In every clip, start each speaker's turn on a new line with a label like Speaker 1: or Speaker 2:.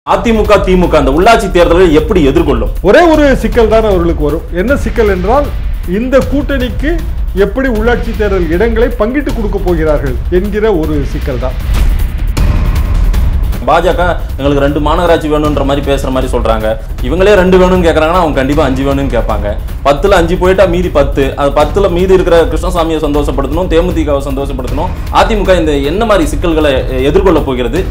Speaker 1: அதிமுக திமுக அந்த உள்ளாட்சி தேர்தலை எப்படி எதிர்கொள்ளும்
Speaker 2: ஒரே ஒரு சிக்கல் தான் அவர்களுக்கு வரும் என்ன சிக்கல் என்றால் இந்த கூட்டணிக்கு எப்படி உள்ளாட்சி தேர்தல் இடங்களை பங்கிட்டு கொடுக்க போகிறார்கள் என்கிற ஒரு சிக்கல் தான்
Speaker 1: பாஜக எங்களுக்கு ரெண்டு மாநகராட்சி வேணுன்ற மாதிரி பேசுற மாதிரி சொல்றாங்க இவங்களே ரெண்டு வேணும்னு கேக்குறாங்கன்னா அவங்க கண்டிப்பா அஞ்சு வேணும்னு கேட்பாங்க பத்துல அஞ்சு போயிட்டா மீதி பத்து அது பத்துல மீதி இருக்கிற கிருஷ்ணசாமியை சந்தோஷப்படுத்தணும் தேமுதிகவை சந்தோஷப்படுத்தணும் அதிமுக இந்த என்ன மாதிரி சிக்கல்களை எதிர்கொள்ள போகிறது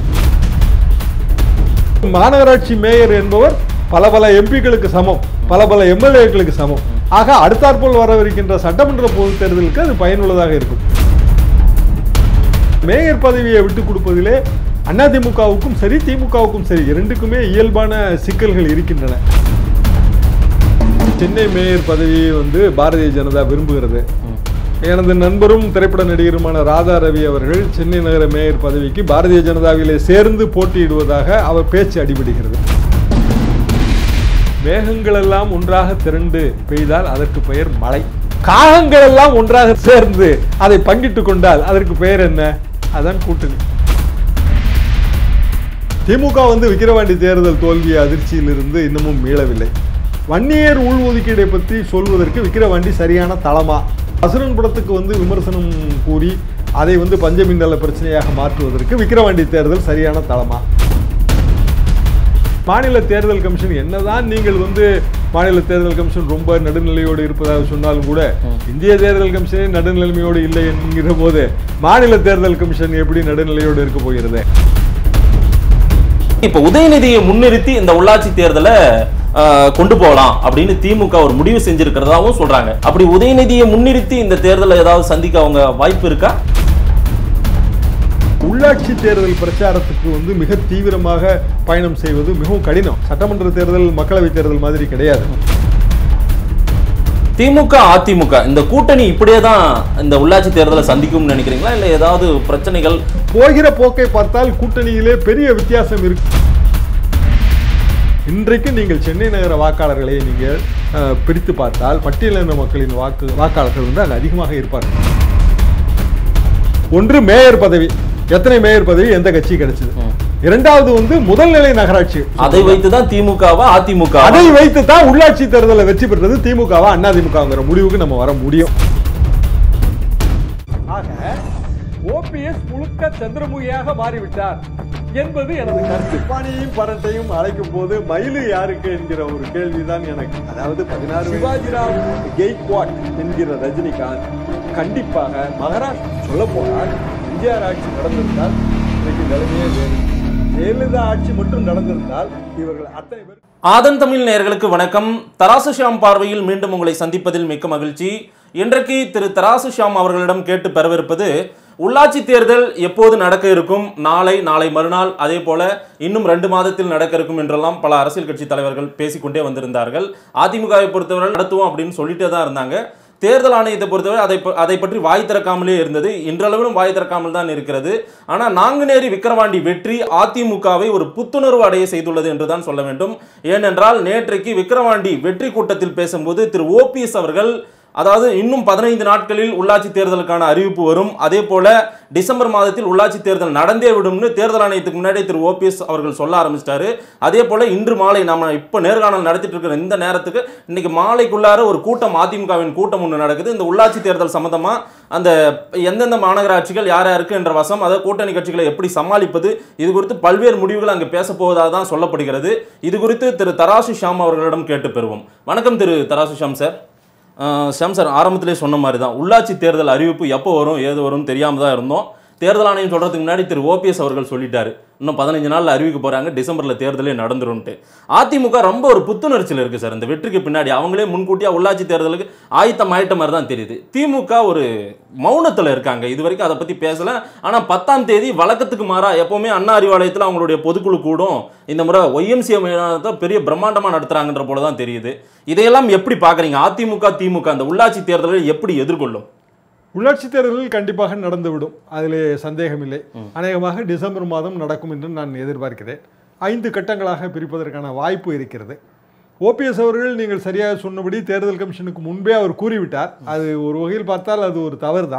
Speaker 2: மாநகராட்சி மேயர் என்பவர் பல பல எம்பிக்களுக்கு சமம் பல பல எம்எல்ஏக்களுக்கு சமம் ஆக அடுத்தாற்போல் வரவிருக்கின்ற சட்டமன்ற பொதுத் தேர்தலுக்கு அது பயனுள்ளதாக இருக்கும் மேயர் பதவியை விட்டு கொடுப்பதிலே அதிமுகவுக்கும் சரி திமுகவுக்கும் சரி இரண்டுக்குமே இயல்பான சிக்கல்கள் இருக்கின்றன சென்னை மேயர் பதவியை வந்து பாரதிய ஜனதா விரும்புகிறது எனது நண்பரும் திரைப்பட நடிகருமான ராதா ரவி அவர்கள் சென்னை நகர மேயர் பதவிக்கு பாரதிய ஜனதாவிலே சேர்ந்து போட்டியிடுவதாக அவர் பேச்சு அடிபடுகிறது மேகங்கள் எல்லாம் ஒன்றாக திரண்டு பெய்தால் அதற்கு பெயர் மழை காகங்கள் எல்லாம் ஒன்றாக சேர்ந்து அதை பங்கிட்டு கொண்டால் அதற்கு பெயர் என்ன அதான் கூட்டணி திமுக வந்து விக்கிரவாண்டி தேர்தல் தோல்வி அதிர்ச்சியிலிருந்து இன்னமும் மீளவில்லை வன்னியர் உள்ஒதுக்கீடை பற்றி சொல்வதற்கு விக்கிரவாண்டி சரியான தளமா அசுரன் படத்துக்கு வந்து விமர்சனம் கூறி அதை வந்து பஞ்சமின் நல பிரச்சனையாக மாற்றுவதற்கு விக்கிரவாண்டி தேர்தல் சரியான தளமா மாநில தேர்தல் கமிஷன் என்னதான் நீங்கள் வந்து மாநில தேர்தல் கமிஷன் ரொம்ப நடுநிலையோடு இருப்பதாக சொன்னாலும் கூட இந்திய தேர்தல் கமிஷனே நடுநிலைமையோடு இல்லை என்கிற போது மாநில தேர்தல் கமிஷன் எப்படி நடுநிலையோடு இருக்க போகிறது
Speaker 1: இப்ப உதயநிதியை முன்னிறுத்தி இந்த உள்ளாட்சி தேர்தலை ஆஹ், கொண்டு போகலாம் அப்படின்னு திமுக ஒரு முடிவு செஞ்சிருக்கிறதாவும் சொல்றாங்க அப்படி உதயநிதியை முன்னிறுத்தி இந்த தேர்தலை ஏதாவது சந்திக்க அவங்க வாய்ப்பு இருக்கா
Speaker 2: உள்ளாட்சி தேர்தல் பிரச்சாரத்துக்கு வந்து மிக தீவிரமாக பயணம் செய்வது மிகவும் கடினம் சட்டமன்ற தேர்தல் மக்களவை தேர்தல் மாதிரி கிடையாது
Speaker 1: திமுக அதிமுக இந்த கூட்டணி இப்படியே தான் இந்த உள்ளாட்சி தேர்தலை சந்திக்கும்னு நினைக்கிறீங்களா இல்ல ஏதாவது பிரச்சனைகள்
Speaker 2: போகிற போக்கை பார்த்தால் கூட்டணியிலே பெரிய வித்தியாசம் இருக்கு இன்றைக்கு நீங்கள் சென்னை நகர வாக்காளர்களை நீங்கள் அஹ், பிரித்து பார்த்தால் பட்டியலின மக்களின் வாக்கு வாக்காளர்கள் வந்து அங்கு அதிகமாக இருப்பார்கள் ஒன்று மேயர் பதவி எத்தனை மேயர் பதவி எந்த கட்சி கிடைச்சது இரண்டாவது வந்து முதல்நிலை நகராட்சி
Speaker 1: அதை வைத்து தான் திமுகவா அதிமுக
Speaker 2: அதை வைத்து தான் உள்ளாட்சி தேர்தலில் வெற்றி பெற்றது திமுகவா அதிமுகங்கிற முடிவுக்கு நம்ம வர முடியும் ஆக ஓபிஎஸ் முழுக்க சந்திரமுகியாக மாறிவிட்டார் என்பது எனது கருத்து பாணியையும் பரட்டையும் அழைக்கும் போது மயிலு யாருக்கு என்கிற ஒரு கேள்விதான் எனக்கு அதாவது பதினாறு சிவாஜிராவ் கெய்க்வாட் என்கிற ரஜினிகாந்த் கண்டிப்பாக மகாராஷ்டிரா சொல்ல போனால் எம்ஜிஆர் ஆட்சி நடந்திருந்தால் இன்னைக்கு நிலைமையே வேறு ஜெயலலிதா ஆட்சி மட்டும் நடந்திருந்தால் இவர்கள் அத்தனை பேர்
Speaker 1: ஆதன் தமிழ் நேயர்களுக்கு வணக்கம் தராசு ஷியாம் பார்வையில் மீண்டும் உங்களை சந்திப்பதில் மிக்க மகிழ்ச்சி இன்றைக்கு திரு தராசு ஷியாம் அவர்களிடம் கேட்டு பெறவிருப்பது உள்ளாட்சி தேர்தல் எப்போது நடக்க இருக்கும் நாளை நாளை மறுநாள் அதே போல இன்னும் ரெண்டு மாதத்தில் நடக்க இருக்கும் என்றெல்லாம் பல அரசியல் கட்சி தலைவர்கள் பேசிக்கொண்டே வந்திருந்தார்கள் அதிமுகவை பொறுத்தவரை நடத்துவோம் அப்படின்னு சொல்லிட்டே தான் இருந்தாங்க தேர்தல் ஆணையத்தை பொறுத்தவரை அதை ப- அதை பற்றி வாய் திறக்காமலே இருந்தது இன்றளவிலும் வாய் திறக்காமல் தான் இருக்கிறது ஆனால் நாங்குநேரி விக்கிரவாண்டி வெற்றி அதிமுகவை ஒரு புத்துணர்வு அடைய செய்துள்ளது என்று தான் சொல்ல வேண்டும் ஏனென்றால் நேற்றைக்கு விக்கிரவாண்டி வெற்றி கூட்டத்தில் பேசும்போது திரு ஓபிஎஸ் அவர்கள் அதாவது இன்னும் பதினைந்து நாட்களில் உள்ளாட்சி தேர்தலுக்கான அறிவிப்பு வரும் அதே போல டிசம்பர் மாதத்தில் உள்ளாட்சி தேர்தல் நடந்தே விடும்னு தேர்தல் ஆணையத்துக்கு முன்னாடி திரு ஓபிஎஸ் அவர்கள் சொல்ல ஆரம்பிச்சிட்டாரு அதே போல இன்று மாலை நாம இப்போ நேர்காணல் நடத்திட்டு இருக்கிற இந்த நேரத்துக்கு இன்னைக்கு மாலைக்குள்ளார ஒரு கூட்டம் அதிமுகவின் கூட்டம் ஒன்று நடக்குது இந்த உள்ளாட்சி தேர்தல் சம்பந்தமா அந்த எந்தெந்த மாநகராட்சிகள் யார் யாருக்கு என்ற வசம் அதாவது கூட்டணி கட்சிகளை எப்படி சமாளிப்பது இது குறித்து பல்வேறு முடிவுகள் அங்கே பேச போவதாக தான் சொல்லப்படுகிறது இது குறித்து திரு தராசு ஷாம் அவர்களிடம் கேட்டு பெறுவோம் வணக்கம் திரு தராசு ஷாம் சார் ஆஹ் ஷாம் சார் ஆரம்பத்திலே சொன்ன மாதிரி தான் உள்ளாட்சி தேர்தல் அறிவிப்பு எப்போ வரும் ஏது வரும்னு தெரியாம தான் இருந்தோம் தேர்தல் ஆணையம் சொல்றதுக்கு முன்னாடி திரு ஓபிஎஸ் அவர்கள் சொல்லிட்டாரு இன்னும் பதினஞ்சு நாள்ல அறிவிக்க போறாங்க டிசம்பர்ல தேர்தலே நடந்துரும்ட்டு அதிமுக ரொம்ப ஒரு புத்துணர்ச்சியில் இருக்கு சார் இந்த வெற்றிக்கு பின்னாடி அவங்களே முன்கூட்டியா உள்ளாட்சி தேர்தலுக்கு ஆயத்தம் ஆயிட்ட மாதிரி தான் தெரியுது திமுக ஒரு மௌனத்துல இருக்காங்க இது வரைக்கும் அதை பத்தி பேசல ஆனா பத்தாம் தேதி வழக்கத்துக்கு மாறா எப்பவுமே அண்ணா அறிவாலயத்தில் அவங்களுடைய பொதுக்குழு கூடும் இந்த முறை ஒய்எம்சி மைதானத்தை பெரிய பிரம்மாண்டமா நடத்துறாங்கன்ற போல தான் தெரியுது இதையெல்லாம் எப்படி பாக்குறீங்க அதிமுக திமுக அந்த உள்ளாட்சி தேர்தலை எப்படி எதிர்கொள்ளும்
Speaker 2: உள்ளாட்சி தேர்தலில் கண்டிப்பாக நடந்துவிடும் அதிலே சந்தேகமில்லை அநேகமாக டிசம்பர் மாதம் நடக்கும் என்று நான் எதிர்பார்க்கிறேன் ஐந்து கட்டங்களாக பிரிப்பதற்கான வாய்ப்பு இருக்கிறது ஓபிஎஸ் அவர்கள் நீங்கள் சரியாக சொன்னபடி தேர்தல் கமிஷனுக்கு முன்பே அவர் கூறிவிட்டார் அது ஒரு வகையில் பார்த்தால் அது ஒரு தவறு தான்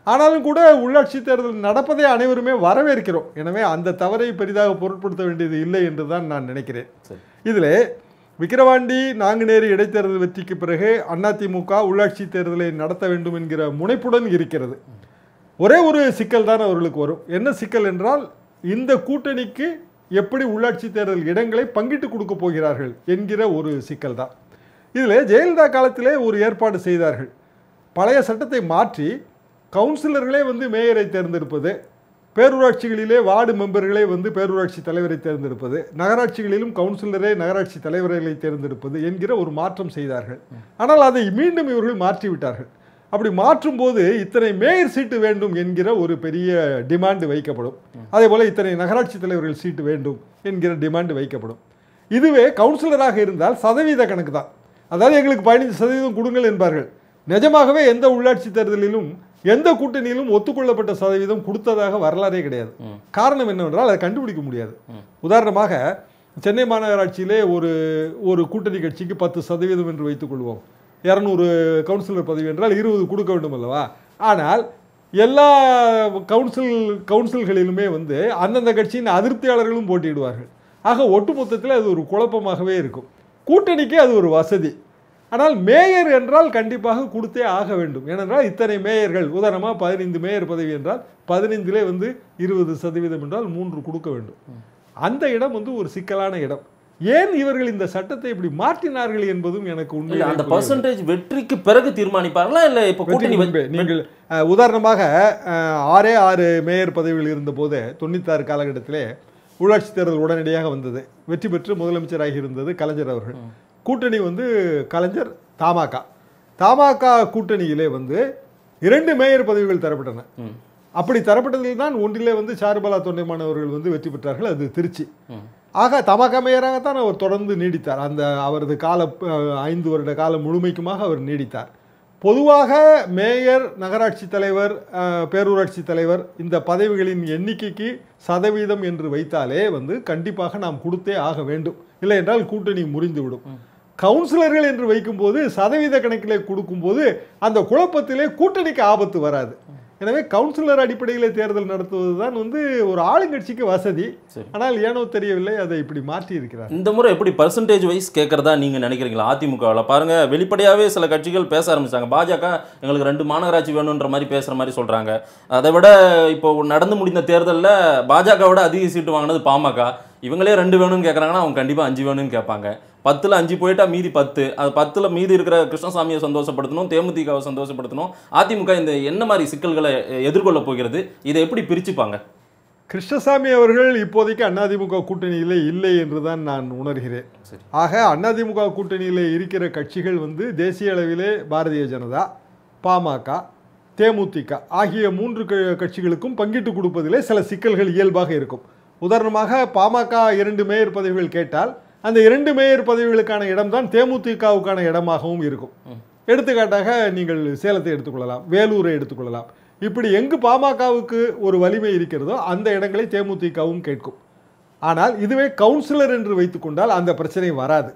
Speaker 2: ஆனாலும் கூட உள்ளாட்சி தேர்தல் நடப்பதை அனைவருமே வரவேற்கிறோம் எனவே அந்த தவறை பெரிதாக பொருட்படுத்த வேண்டியது இல்லை என்று தான் நான் நினைக்கிறேன்
Speaker 1: சரி.
Speaker 2: இதில் விக்கிரவாண்டி நாங்குநேரி இடைத்தேர்தல் வெற்றிக்கு பிறகு அதிமுக உள்ளாட்சி தேர்தலை நடத்த வேண்டும் என்கிற முனைப்புடன் இருக்கிறது ஒரே ஒரு சிக்கல் தான் அவர்களுக்கு வரும் என்ன சிக்கல் என்றால் இந்த கூட்டணிக்கு எப்படி உள்ளாட்சி தேர்தல் இடங்களை பங்கிட்டு கொடுக்க போகிறார்கள் என்கிற ஒரு சிக்கல் தான் இதில் ஜெயலலிதா காலத்திலே ஒரு ஏற்பாடு செய்தார்கள் பழைய சட்டத்தை மாற்றி கவுன்சிலர்களே வந்து மேயரை தேர்ந்தெடுப்பது பேரூராட்சிகளிலே வார்டு மெம்பர்களே வந்து பேரூராட்சி தலைவரை தேர்ந்தெடுப்பது நகராட்சிகளிலும் கவுன்சிலரே நகராட்சி தலைவர்களை தேர்ந்தெடுப்பது என்கிற ஒரு மாற்றம் செய்தார்கள் ஆனால் அதை மீண்டும் இவர்கள் மாற்றி விட்டார்கள் அப்படி மாற்றும் போது இத்தனை மேயர் சீட்டு வேண்டும் என்கிற ஒரு பெரிய டிமாண்ட் வைக்கப்படும் அதே போல இத்தனை நகராட்சி தலைவர்கள் சீட்டு வேண்டும் என்கிற டிமாண்ட் வைக்கப்படும் இதுவே கவுன்சிலராக இருந்தால் சதவீத கணக்கு தான் அதாவது எங்களுக்கு பதினஞ்சு சதவீதம் கொடுங்கள் என்பார்கள் நிஜமாகவே எந்த உள்ளாட்சி தேர்தலிலும் எந்த கூட்டணியிலும் ஒத்துக்கொள்ளப்பட்ட சதவீதம் கொடுத்ததாக வரலாறே கிடையாது காரணம் என்னவென்றால் அதை கண்டுபிடிக்க முடியாது உதாரணமாக சென்னை மாநகராட்சியிலே ஒரு ஒரு கூட்டணி கட்சிக்கு பத்து சதவீதம் என்று வைத்துக்கொள்வோம் இரநூறு கவுன்சிலர் பதவி என்றால் இருபது கொடுக்க வேண்டும் அல்லவா ஆனால் எல்லா கவுன்சில் கவுன்சில்களிலுமே வந்து அந்தந்த கட்சியின் அதிருப்தியாளர்களும் போட்டியிடுவார்கள் ஆக ஒட்டுமொத்தத்தில் அது ஒரு குழப்பமாகவே இருக்கும் கூட்டணிக்கு அது ஒரு வசதி ஆனால் மேயர் என்றால் கண்டிப்பாக கொடுத்தே ஆக வேண்டும் ஏனென்றால் இத்தனை மேயர்கள் உதாரணமாக பதினைந்து மேயர் பதவி என்றால் பதினைந்திலே வந்து இருபது சதவீதம் என்றால் மூன்று கொடுக்க வேண்டும் அந்த இடம் வந்து ஒரு சிக்கலான இடம் ஏன் இவர்கள் இந்த சட்டத்தை இப்படி மாற்றினார்கள் என்பதும் எனக்கு
Speaker 1: இல்ல
Speaker 2: உண்மையிலே
Speaker 1: அந்த
Speaker 2: புரியவில்லை.
Speaker 1: பர்சன்டேஜ் வெற்றிக்கு பிறகு தீர்மானிப்பார்களா இல்ல இப்ப
Speaker 2: வெற்றி
Speaker 1: கூட்டணி
Speaker 2: முன்பே நீங்கள் அஹ், உதாரணமாக அஹ், ஆறே ஆறு மேயர் பதவியில் இருந்தபோது தொண்ணூத்தாறு காலகட்டத்திலே உள்ளாட்சி தேர்தல் உடனடியாக வந்தது வெற்றி பெற்று முதலமைச்சராகி இருந்தது கலைஞர் அவர்கள் கூட்டணி வந்து கலைஞர் தமாக தமாக கூட்டணியிலே வந்து இரண்டு மேயர் பதவிகள் தரப்பட்டன
Speaker 1: ம்.
Speaker 2: அப்படி தரப்பட்டதில் தான் ஒன்றிலே வந்து சாருபாலா தொண்டைமான் அவர்கள் வந்து வெற்றி பெற்றார்கள் அது திருச்சி
Speaker 1: ம்.
Speaker 2: ஆக தமாக மேயராகத்தான் அவர் தொடர்ந்து நீடித்தார் அந்த அவரது கால அஹ், ஐந்து வருட காலம் முழுமைக்குமாக அவர் நீடித்தார் பொதுவாக மேயர் நகராட்சி தலைவர் அஹ், பேரூராட்சி தலைவர் இந்த பதவிகளின் எண்ணிக்கைக்கு சதவீதம் என்று வைத்தாலே வந்து கண்டிப்பாக நாம் கொடுத்தே ஆக வேண்டும் இல்லை என்றால் கூட்டணி முறிந்துவிடும் கவுன்சிலர்கள் என்று வைக்கும்போது சதவீத கணக்கிலே கொடுக்கும்போது அந்த குழப்பத்திலே கூட்டணிக்கு ஆபத்து வராது எனவே கவுன்சிலர் அடிப்படையிலே தேர்தல் நடத்துவது தான் வந்து ஒரு ஆளுங்கட்சிக்கு வசதி
Speaker 1: சரி.
Speaker 2: ஆனால் ஏனோ தெரியவில்லை அதை இப்படி மாற்றி இருக்கிறார்
Speaker 1: இந்த முறை எப்படி பர்சன்டேஜ் வைஸ் கேட்கறதா நீங்க நினைக்கிறீங்களா அதிமுகவில் பாருங்க வெளிப்படையாவே சில கட்சிகள் பேச ஆரம்பிச்சாங்க பாஜக எங்களுக்கு ரெண்டு மாநகராட்சி வேணுன்ற மாதிரி பேசுற மாதிரி சொல்றாங்க அதை விட இப்போ நடந்து முடிந்த தேர்தலில் பாஜகவோட அதிக சீட்டு வாங்கினது பாமக இவங்களே ரெண்டு வேணும்னு கேட்குறாங்கன்னா அவங்க கண்டிப்பாக அஞ்சு வேணும்னு கேட்பாங்க பத்தில் அஞ்சு போயிட்டா மீதி பத்து அது பத்தில் மீதி இருக்கிற கிருஷ்ணசாமியை சந்தோஷப்படுத்தணும் தேமுதிகவை சந்தோஷப்படுத்தணும் அதிமுக இந்த என்ன மாதிரி சிக்கல்களை எதிர்கொள்ள போகிறது இதை எப்படி பிரிச்சுப்பாங்க
Speaker 2: கிருஷ்ணசாமி அவர்கள் இப்போதைக்கு அதிமுக கூட்டணியிலே இல்லை என்றுதான் நான் உணர்கிறேன்
Speaker 1: சரி.
Speaker 2: ஆக அதிமுக கூட்டணியிலே இருக்கிற கட்சிகள் வந்து தேசிய அளவிலே பாரதிய ஜனதா பாமக தேமுதிக ஆகிய மூன்று க- கட்சிகளுக்கும் பங்கிட்டு கொடுப்பதிலே சில சிக்கல்கள் இயல்பாக இருக்கும் உதாரணமாக பாமக இரண்டு மேயர் பதவிகள் கேட்டால் அந்த இரண்டு மேயர் பதவிகளுக்கான இடம்தான் தேமுதிகவுக்கான இடமாகவும் இருக்கும் எடுத்துக்காட்டாக நீங்கள் சேலத்தை எடுத்துக்கொள்ளலாம் வேலூரை எடுத்துக்கொள்ளலாம் இப்படி எங்கு பாமகவுக்கு ஒரு வலிமை இருக்கிறதோ அந்த இடங்களை தேமுதிகவும் கேட்கும் ஆனால் இதுவே கவுன்சிலர் என்று வைத்துக்கொண்டால் அந்த பிரச்சனை வராது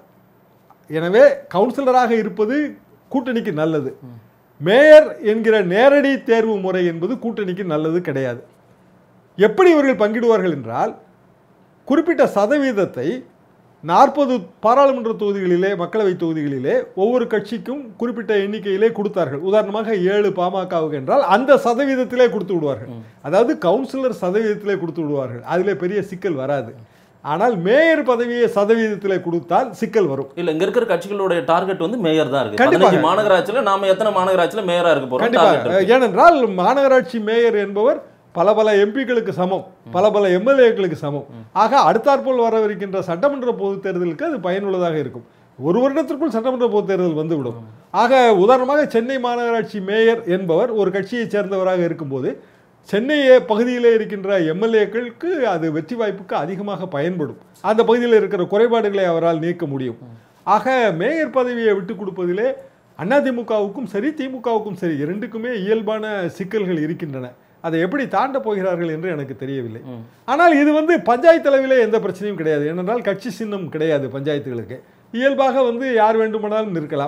Speaker 2: எனவே கவுன்சிலராக இருப்பது கூட்டணிக்கு நல்லது மேயர் என்கிற நேரடி தேர்வு முறை என்பது கூட்டணிக்கு நல்லது கிடையாது எப்படி இவர்கள் பங்கிடுவார்கள் என்றால் குறிப்பிட்ட சதவீதத்தை நாற்பது பாராளுமன்ற தொகுதிகளிலே மக்களவை தொகுதிகளிலே ஒவ்வொரு கட்சிக்கும் குறிப்பிட்ட எண்ணிக்கையிலே கொடுத்தார்கள் உதாரணமாக ஏழு பாமகவுக்கு என்றால் அந்த சதவீதத்திலே கொடுத்து விடுவார்கள் அதாவது கவுன்சிலர் சதவீதத்திலே கொடுத்து விடுவார்கள் அதிலே பெரிய சிக்கல் வராது ஆனால் மேயர் பதவியை சதவீதத்திலே கொடுத்தால் சிக்கல் வரும்
Speaker 1: இல்ல இங்க இருக்கிற கட்சிகளுடைய டார்கெட் வந்து மேயர் தான் இருக்கு
Speaker 2: கண்டிப்பாக.
Speaker 1: பதினஞ்சு மாநகராட்சியில நாம எத்தனை மாநகராட்சியில மேயரா இருக்க போறோம் target
Speaker 2: கண்டிப்பாக
Speaker 1: இருக்கு.
Speaker 2: ஏனென்றால் மாநகராட்சி மேயர் என்பவர் பல பல எம்பிக்களுக்கு சமம் பல பல எம்எல்ஏக்களுக்கு சமம் ஆக அடுத்தாற்போல் வரவிருக்கின்ற சட்டமன்ற பொதுத் தேர்தலுக்கு அது பயனுள்ளதாக இருக்கும் ஒரு வருடத்திற்குள் சட்டமன்ற பொதுத் தேர்தல் வந்துவிடும் ஆக உதாரணமாக சென்னை மாநகராட்சி மேயர் என்பவர் ஒரு கட்சியைச் சேர்ந்தவராக இருக்கும்போது சென்னை பகுதியிலே இருக்கின்ற எம்எல்ஏக்களுக்கு அது வெற்றி வாய்ப்புக்கு அதிகமாக பயன்படும் அந்த பகுதியில் இருக்கிற குறைபாடுகளை அவரால் நீக்க முடியும் ஆக மேயர் பதவியை விட்டு கொடுப்பதிலே அதிமுகவுக்கும் சரி திமுகவுக்கும் சரி இரண்டுக்குமே இயல்பான சிக்கல்கள் இருக்கின்றன அதை எப்படி தாண்ட போகிறார்கள் என்று எனக்கு தெரியவில்லை
Speaker 1: ம்.
Speaker 2: ஆனால் இது வந்து பஞ்சாயத்து அளவிலே எந்த பிரச்சனையும் கிடையாது ஏனென்றால் கட்சி சின்னம் கிடையாது பஞ்சாயத்துகளுக்கு இயல்பாக வந்து யார் வேண்டுமானாலும் நிற்கலாம்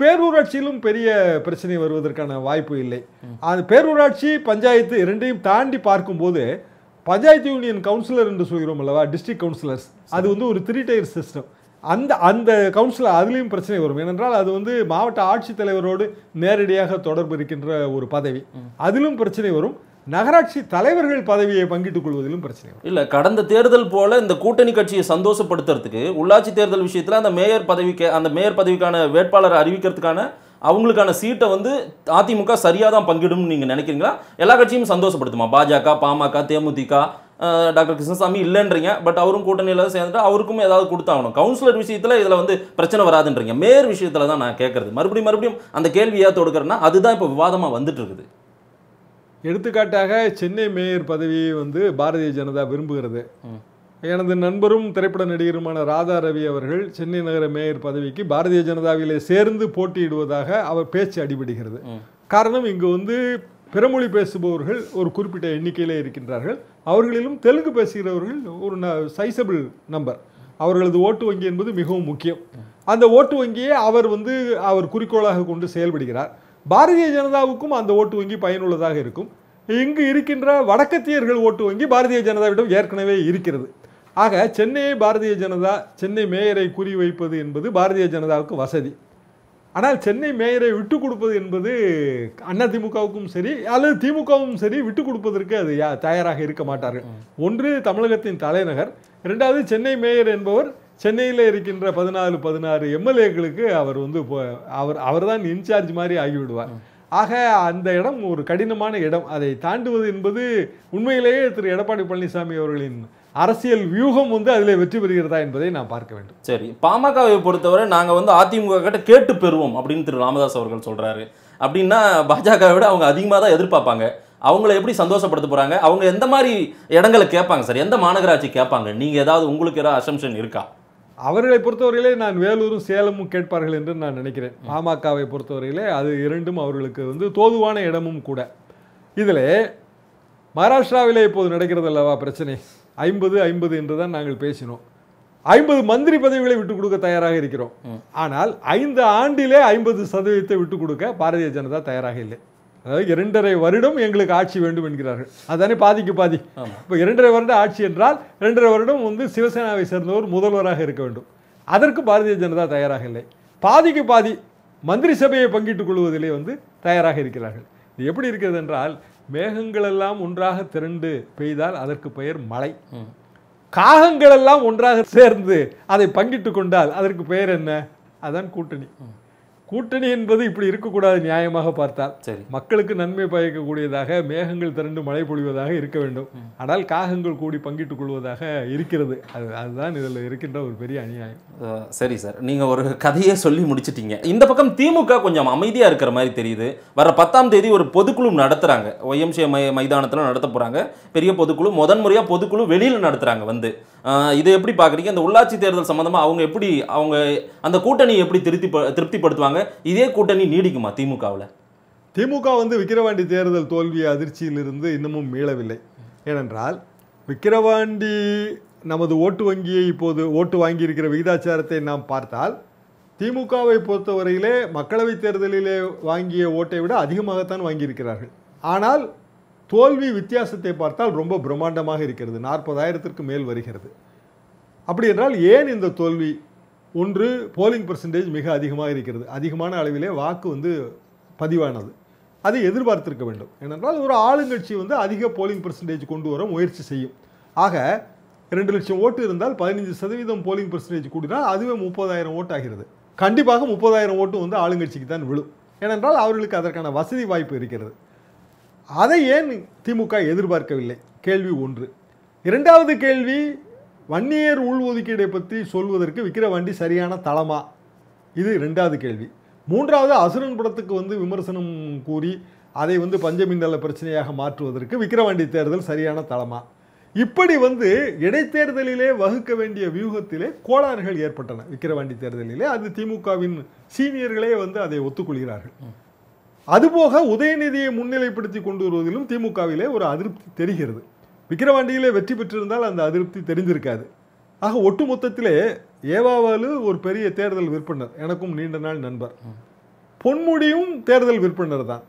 Speaker 2: பேரூராட்சியிலும் பெரிய பிரச்சனை வருவதற்கான வாய்ப்பு இல்லை அது பேரூராட்சி பஞ்சாயத்து இரண்டையும் தாண்டி பார்க்கும்போது பஞ்சாயத்து யூனியன் கவுன்சிலர் என்று சொல்கிறோம் அல்லவா டிஸ்ட்ரிக்ட் கவுன்சிலர்ஸ் அது வந்து ஒரு த்ரீ டயர் சிஸ்டம் அந்த அந்த கவுன்சிலர் அதுலேயும் பிரச்சனை வரும் ஏனென்றால் அது வந்து மாவட்ட ஆட்சித்தலைவரோடு நேரடியாக தொடர்பு இருக்கின்ற ஒரு பதவி அதிலும் பிரச்சனை வரும் நகராட்சி தலைவர்கள் பதவியை பங்கிட்டுக் கொள்வதிலும் பிரச்சனை வரும்
Speaker 1: இல்ல கடந்த தேர்தல் போல இந்த கூட்டணி கட்சியை சந்தோஷப்படுத்துறதுக்கு உள்ளாட்சி தேர்தல் விஷயத்துல அந்த மேயர் பதவிக்கு அந்த மேயர் பதவிக்கான வேட்பாளரை அறிவிக்கிறதுக்கான அவங்களுக்கான சீட்டை வந்து அதிமுக சரியா தான் பங்கிடும்னு நீங்க நினைக்கிறீங்களா எல்லா கட்சியும் சந்தோஷப்படுத்துமா பாஜக பாமக தேமுதிக அஹ், டாக்டர் கிருஷ்ணசாமி இல்லைன்றீங்க பட் அவரும் கூட்டணியில சேர்ந்துட்டு அவருக்கும் ஏதாவது கொடுத்தாகணும் கவுன்சிலர் விஷயத்துல இதுல வந்து பிரச்சனை வராதுன்றீங்க மேயர் விஷயத்துல தான் நான் கேட்கறது மறுபடியும் மறுபடியும் அந்த கேள்வியை தொடுக்கிறேன்னா அதுதான் இப்போ விவாதமா வந்துட்டு இருக்குது
Speaker 2: எடுத்துக்காட்டாக சென்னை மேயர் பதவியை வந்து பாரதிய ஜனதா விரும்புகிறது
Speaker 1: ம்.
Speaker 2: எனது நண்பரும் திரைப்பட நடிகருமான ராதா ரவி அவர்கள் சென்னை நகர மேயர் பதவிக்கு பாரதிய ஜனதாவிலே சேர்ந்து போட்டியிடுவதாக அவர் பேச்சு அடிபடுகிறது
Speaker 1: ம்.
Speaker 2: காரணம் இங்கு வந்து பிறமொழி பேசுபவர்கள் ஒரு குறிப்பிட்ட எண்ணிக்கையிலே இருக்கின்றார்கள் அவர்களிலும் தெலுங்கு பேசுகிறவர்கள் ஒரு சைசபிள் நம்பர் அவர்களது ஓட்டு வங்கி என்பது மிகவும் முக்கியம் அந்த ஓட்டு வங்கியை அவர் வந்து அவர் குறிக்கோளாக கொண்டு செயல்படுகிறார் பாரதிய ஜனதாவுக்கும் அந்த ஓட்டு வங்கி பயனுள்ளதாக இருக்கும் இங்கு இருக்கின்ற வடக்கத்தியர்கள் ஓட்டு வங்கி பாரதிய ஜனதாவிடம் ஏற்கனவே இருக்கிறது ஆக சென்னையை பாரதிய ஜனதா சென்னை மேயரை குறிவைப்பது என்பது பாரதிய ஜனதாவுக்கு வசதி ஆனால் சென்னை மேயரை விட்டு கொடுப்பது என்பது அதிமுகவுக்கும் சரி அல்லது திமுகவும் சரி விட்டு கொடுப்பதற்கு அது யா- தயாராக இருக்க மாட்டார்கள் ஒன்று தமிழகத்தின் தலைநகர் இரண்டாவது சென்னை மேயர் என்பவர் சென்னையில் இருக்கின்ற பதினாலு பதினாறு எம்எல்ஏக்களுக்கு அவர் வந்து இப்போ- அவர் அவர்தான் இன்சார்ஜ் மாதிரி ஆகிவிடுவார் ஆக அந்த இடம் ஒரு கடினமான இடம் அதை தாண்டுவது என்பது உண்மையிலேயே திரு எடப்பாடி பழனிசாமி அவர்களின் அரசியல் வியூகம் வந்து அதில் வெற்றி பெறுகிறதா என்பதை நாம் பார்க்க வேண்டும்
Speaker 1: சரி பாமகவை பொறுத்தவரை நாங்க வந்து அதிமுக கிட்ட கேட்டு பெறுவோம் அப்படின்னு திரு ராமதாஸ் அவர்கள் சொல்றாரு அப்படின்னா பாஜகவை விட அவங்க அதிகமாக தான் எதிர்பார்ப்பாங்க அவங்கள எப்படி சந்தோஷப்படுத்த போறாங்க அவங்க எந்த மாதிரி இடங்களை கேட்பாங்க சார் எந்த மாநகராட்சி கேட்பாங்க நீங்க ஏதாவது உங்களுக்கு ஏதாவது அசம்ஷன் இருக்கா
Speaker 2: அவர்களை பொறுத்தவரையிலே நான் வேலூரும் சேலமும் கேட்பார்கள் என்று நான் நினைக்கிறேன் பாமகவை பொறுத்தவரையிலே அது இரண்டும் அவர்களுக்கு வந்து தோதுவான இடமும் கூட இதில் மகாராஷ்டிராவிலே இப்போது நடக்கிறது அல்லவா பிரச்சனை ஐம்பது ஐம்பது என்று தான் நாங்கள் பேசினோம் ஐம்பது மந்திரி பதவிகளை விட்டு கொடுக்க தயாராக இருக்கிறோம் ஆனால் ஐந்து ஆண்டிலே ஐம்பது சதவீதத்தை விட்டு கொடுக்க பாரதிய ஜனதா தயாராக இல்லை அதாவது இரண்டரை வருடம் எங்களுக்கு ஆட்சி வேண்டும் என்கிறார்கள் அதானே பாதிக்கு பாதி
Speaker 1: ஆமா.
Speaker 2: இப்போ இரண்டரை வருட ஆட்சி என்றால் இரண்டரை வருடம் வந்து சிவசேனாவை சேர்ந்தவர் முதல்வராக இருக்க வேண்டும் அதற்கு பாரதிய ஜனதா தயாராக இல்லை பாதிக்கு பாதி மந்திரி சபையை பங்கிட்டுக் கொள்வதிலே வந்து தயாராக இருக்கிறார்கள் இது எப்படி இருக்கிறது என்றால் மேகங்கள் எல்லாம் ஒன்றாக திரண்டு பெய்தால் அதற்கு பெயர் மழை
Speaker 1: ம்.
Speaker 2: காகங்கள் எல்லாம் ஒன்றாக சேர்ந்து அதை பங்கிட்டு கொண்டால் அதற்கு பெயர் என்ன அதான் கூட்டணி கூட்டணி என்பது இப்படி இருக்கக்கூடாது நியாயமாக பார்த்தால்
Speaker 1: சரி
Speaker 2: மக்களுக்கு நன்மை பயக்கக்கூடியதாக மேகங்கள் திரண்டு மழை பொழிவதாக இருக்க வேண்டும் ஆனால் காகங்கள் கூடி பங்கிட்டுக் கொள்வதாக இருக்கிறது அது அதுதான் இதில் இருக்கின்ற ஒரு பெரிய அநியாயம்
Speaker 1: அஹ், சரி சார் நீங்க ஒரு கதையே சொல்லி முடிச்சிட்டீங்க இந்த பக்கம் திமுக கொஞ்சம் அமைதியா இருக்கிற மாதிரி தெரியுது வர பத்தாம் தேதி ஒரு பொதுக்குழு நடத்துறாங்க ஒய்எம்சிஏ மை மைதானத்தில் நடத்த போறாங்க பெரிய பொதுக்குழு முதன் முறையா பொதுக்குழு வெளியில நடத்துறாங்க வந்து அஹ், இதை எப்படி பாக்குறீங்க இந்த உள்ளாட்சி தேர்தல் சம்பந்தமா அவங்க எப்படி அவங்க அந்த கூட்டணி எப்படி திருப்தி திருப்திப்படுத்துவாங்க இதே கூட்டணி நீடிக்குமா திமுகவில்
Speaker 2: திமுக வந்து விக்கிரவாண்டி தேர்தல் தோல்வி அதிர்ச்சியிலிருந்து இன்னமும் மீளவில்லை ஏனென்றால் விக்கிரவாண்டி நமது ஓட்டு வங்கியை இப்போது ஓட்டு வாங்கியிருக்கிற விகிதாச்சாரத்தை நாம் பார்த்தால் திமுகவை பொறுத்தவரையிலே மக்களவைத் தேர்தலிலே வாங்கிய ஓட்டை விட அதிகமாகத்தான் வாங்கியிருக்கிறார்கள் ஆனால் தோல்வி வித்தியாசத்தை பார்த்தால் ரொம்ப பிரம்மாண்டமாக இருக்கிறது நாற்பதாயிரத்திற்கு மேல் வருகிறது அப்படி என்றால் ஏன் இந்த தோல்வி ஒன்று போலிங் பர்சன்டேஜ் மிக அதிகமாக இருக்கிறது அதிகமான அளவிலே வாக்கு வந்து பதிவானது அதை எதிர்பார்த்திருக்க வேண்டும் ஏனென்றால் ஒரு ஆளுங்கட்சி வந்து அதிக போலிங் பர்சன்டேஜ் கொண்டு வர முயற்சி செய்யும் ஆக ரெண்டு லட்சம் ஓட்டு இருந்தால் பதினஞ்சு சதவீதம் போலிங் பர்சன்டேஜ் கூடினால் அதுவே முப்பதாயிரம் ஓட்டு ஆகிறது கண்டிப்பாக முப்பதாயிரம் ஓட்டு வந்து ஆளுங்கட்சிக்கு தான் விழும் ஏனென்றால் அவர்களுக்கு அதற்கான வசதி வாய்ப்பு இருக்கிறது அதை ஏன் திமுக எதிர்பார்க்கவில்லை கேள்வி ஒன்று இரண்டாவது கேள்வி வன்னியர் உள்ஒதுக்கீடை பற்றி சொல்வதற்கு விக்கிரவாண்டி சரியான தளமா இது இரண்டாவது கேள்வி மூன்றாவது அசுரன் படத்துக்கு வந்து விமர்சனம் கூறி அதை வந்து பஞ்சமின்னல பிரச்சனையாக மாற்றுவதற்கு விக்கிரவாண்டி தேர்தல் சரியான தளமா இப்படி வந்து இடைத்தேர்தலிலே வகுக்க வேண்டிய வியூகத்திலே கோளாறுகள் ஏற்பட்டன விக்கிரவாண்டி தேர்தலிலே அது திமுகவின் சீனியர்களே வந்து அதை ஒத்துக்கொள்கிறார்கள் அதுபோக உதயநிதியை முன்னிலைப்படுத்தி கொண்டு வருவதிலும் திமுகவிலே ஒரு அதிருப்தி தெரிகிறது விக்கிரவாண்டியிலே வெற்றி பெற்றிருந்தால் அந்த அதிருப்தி தெரிந்திருக்காது ஆக ஒட்டுமொத்தத்திலே ஏவாவாலு ஒரு பெரிய தேர்தல் விற்பனர் எனக்கும் நீண்ட நாள் நண்பர் பொன்முடியும் தேர்தல் விற்பனர் தான்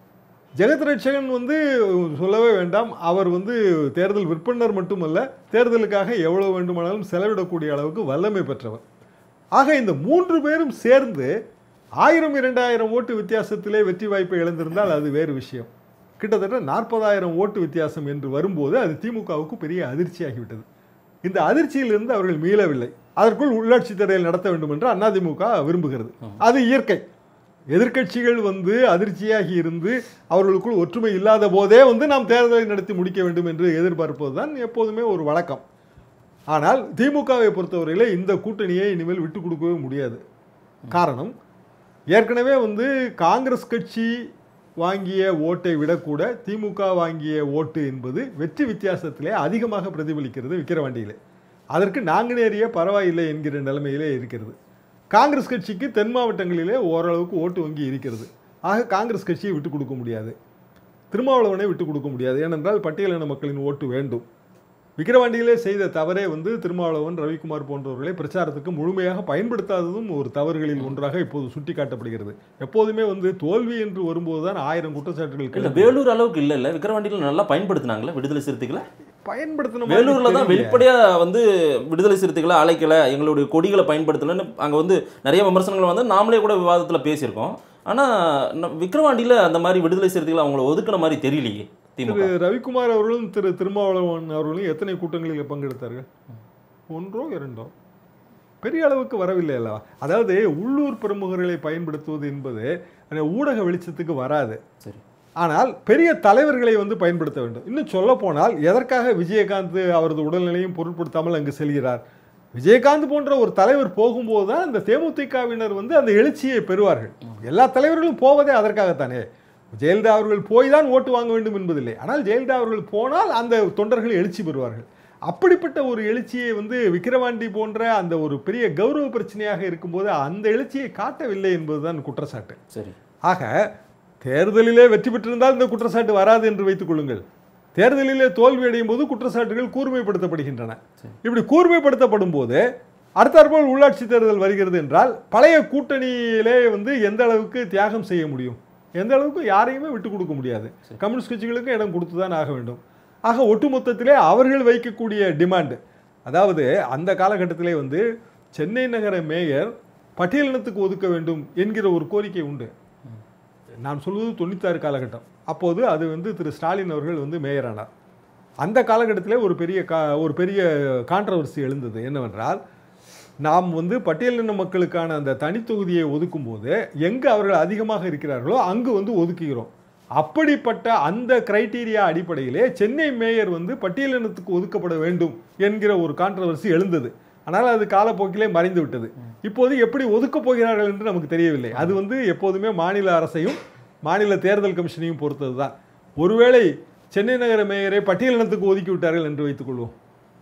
Speaker 2: ஜெகத் ரட்சகன் வந்து சொல்லவே வேண்டாம் அவர் வந்து தேர்தல் விற்பனர் மட்டுமல்ல தேர்தலுக்காக எவ்வளவு வேண்டுமானாலும் செலவிடக்கூடிய அளவுக்கு வல்லமை பெற்றவர் ஆக இந்த மூன்று பேரும் சேர்ந்து ஆயிரம் இரண்டாயிரம் ஓட்டு வித்தியாசத்திலே வெற்றி வாய்ப்பை இழந்திருந்தால் அது வேறு விஷயம் கிட்டத்தட்ட நாற்பதாயிரம் ஓட்டு வித்தியாசம் என்று வரும்போது அது திமுகவுக்கு பெரிய அதிர்ச்சியாகிவிட்டது இந்த அதிர்ச்சியிலிருந்து அவர்கள் மீளவில்லை அதற்குள் உள்ளாட்சி தேர்தல் நடத்த வேண்டும் என்று அதிமுக விரும்புகிறது அது இயற்கை எதிர்க்கட்சிகள் வந்து அதிர்ச்சியாகி இருந்து அவர்களுக்குள் ஒற்றுமை இல்லாத போதே வந்து நாம் தேர்தலை நடத்தி முடிக்க வேண்டும் என்று எதிர்பார்ப்பதுதான் எப்போதுமே ஒரு வழக்கம் ஆனால் திமுகவை பொறுத்தவரையிலே இந்த கூட்டணியை இனிமேல் விட்டு கொடுக்கவே முடியாது காரணம் ஏற்கனவே வந்து காங்கிரஸ் கட்சி வாங்கிய ஓட்டை விடக்கூட திமுக வாங்கிய ஓட்டு என்பது வெற்றி வித்தியாசத்திலே அதிகமாக பிரதிபலிக்கிறது விக்கிரவாண்டியிலே அதற்கு நாங்குநேரிய பரவாயில்லை என்கிற நிலைமையிலே இருக்கிறது காங்கிரஸ் கட்சிக்கு தென் மாவட்டங்களிலே ஓரளவுக்கு ஓட்டு வங்கி இருக்கிறது ஆக காங்கிரஸ் கட்சியை விட்டு கொடுக்க முடியாது திருமாவளவனை விட்டு கொடுக்க முடியாது ஏனென்றால் பட்டியலின மக்களின் ஓட்டு வேண்டும் விக்கிரவாண்டியிலே செய்த தவறே வந்து திருமாவளவன் ரவிக்குமார் போன்றவர்களை பிரச்சாரத்துக்கு முழுமையாக பயன்படுத்தாததும் ஒரு தவறுகளில் ஒன்றாக இப்போது சுட்டிக்காட்டப்படுகிறது எப்போதுமே வந்து தோல்வி என்று வரும்போது தான் ஆயிரம் குற்றச்சாட்டுகள்
Speaker 1: இல்ல
Speaker 2: கிளம்பும்.
Speaker 1: வேலூர் அளவுக்கு இல்ல இல்ல விக்கிரவாண்டியில நல்லா பயன்படுத்தினாங்களே விடுதலை சிறுத்தைகளை
Speaker 2: பயன்படுத்தின மாதிரி
Speaker 1: வேலூர்ல தான்
Speaker 2: தெரியலையே.
Speaker 1: வெளிப்படையா வந்து விடுதலை சிறுத்தைகளை அழைக்கல எங்களுடைய கொடிகளை பயன்படுத்தலன்னு அங்க வந்து நிறைய விமர்சனங்கள் வந்து நாமளே கூட விவாதத்துல பேசியிருக்கோம் ஆனா ந- விக்கிரவாண்டியில அந்த மாதிரி விடுதலை சிறுத்தைகளை அவங்கள ஒதுக்குன மாதிரி தெரியலையே திமுக
Speaker 2: திரு ரவிக்குமார் அவர்களும் திரு திருமாவளவன் அவர்களும் எத்தனை கூட்டங்களில் பங்கெடுத்தார்கள் ஒன்றோ இரண்டோ பெரிய அளவுக்கு வரவில்லை அல்லவா அதாவது உள்ளூர் பிரமுகர்களை பயன்படுத்துவது என்பது அந்த ஊடக வெளிச்சத்துக்கு வராது
Speaker 1: சரி
Speaker 2: ஆனால் பெரிய தலைவர்களை வந்து பயன்படுத்த வேண்டும் இன்னும் சொல்ல போனால் எதற்காக விஜயகாந்த் அவரது உடல்நிலையும் பொருட்படுத்தாமல் அங்கு செல்கிறார் விஜயகாந்த் போன்ற ஒரு தலைவர் போகும்போது தான் அந்த தேமுதிகவினர் வந்து அந்த எழுச்சியை பெறுவார்கள் எல்லா தலைவர்களும் போவதே அதற்காகத்தானே ஜெயலலிதா அவர்கள் போய் தான் ஓட்டு வாங்க வேண்டும் என்பதில்லை ஆனால் ஜெயலலிதா அவர்கள் போனால் அந்த தொண்டர்கள் எழுச்சி பெறுவார்கள் அப்படிப்பட்ட ஒரு எழுச்சியை வந்து விக்கிரவாண்டி போன்ற அந்த ஒரு பெரிய கௌரவ பிரச்சனையாக இருக்கும்போது அந்த எழுச்சியை காட்டவில்லை என்பதுதான் குற்றச்சாட்டு
Speaker 1: சரி
Speaker 2: ஆக தேர்தலிலே வெற்றி பெற்றிருந்தால் இந்த குற்றச்சாட்டு வராது என்று வைத்துக் கொள்ளுங்கள் தேர்தலிலே தோல்வி அடையும் போது குற்றச்சாட்டுகள் கூர்மைப்படுத்தப்படுகின்றன இப்படி கூர்மைப்படுத்தப்படும் போது அடுத்தாற்போல் உள்ளாட்சி தேர்தல் வருகிறது என்றால் பழைய கூட்டணியிலே வந்து எந்த அளவுக்கு தியாகம் செய்ய முடியும் எந்த அளவுக்கு யாரையுமே விட்டு கொடுக்க முடியாது கம்யூனிஸ்ட் கட்சிகளுக்கு இடம் கொடுத்து தான் ஆக வேண்டும் ஆக ஒட்டுமொத்தத்திலே அவர்கள் வைக்கக்கூடிய டிமாண்ட் அதாவது அந்த காலகட்டத்திலே வந்து சென்னை நகர மேயர் பட்டியலினத்துக்கு ஒதுக்க வேண்டும் என்கிற ஒரு கோரிக்கை உண்டு நான் சொல்வது தொண்ணூத்தாறு காலகட்டம் அப்போது அது வந்து திரு ஸ்டாலின் அவர்கள் வந்து மேயரானார் அந்த காலகட்டத்திலே ஒரு பெரிய கா ஒரு பெரிய கான்ட்ரவர்சி எழுந்தது என்னவென்றால் நாம் வந்து பட்டியலின மக்களுக்கான அந்த தனித்தொகுதியை ஒதுக்கும் போது எங்கு அவர்கள் அதிகமாக இருக்கிறார்களோ அங்கு வந்து ஒதுக்குகிறோம் அப்படிப்பட்ட அந்த கிரைட்டீரியா அடிப்படையிலே சென்னை மேயர் வந்து பட்டியலினத்துக்கு ஒதுக்கப்பட வேண்டும் என்கிற ஒரு கான்ட்ரவர்சி எழுந்தது ஆனால் அது காலப்போக்கிலே மறைந்து விட்டது இப்போது எப்படி ஒதுக்கப் போகிறார்கள் என்று நமக்கு தெரியவில்லை அது வந்து எப்போதுமே மாநில அரசையும் மாநில தேர்தல் கமிஷனையும் பொறுத்தது தான் ஒருவேளை சென்னை நகர மேயரை பட்டியலினத்துக்கு ஒதுக்கி விட்டார்கள் என்று வைத்துக்கொள்வோம்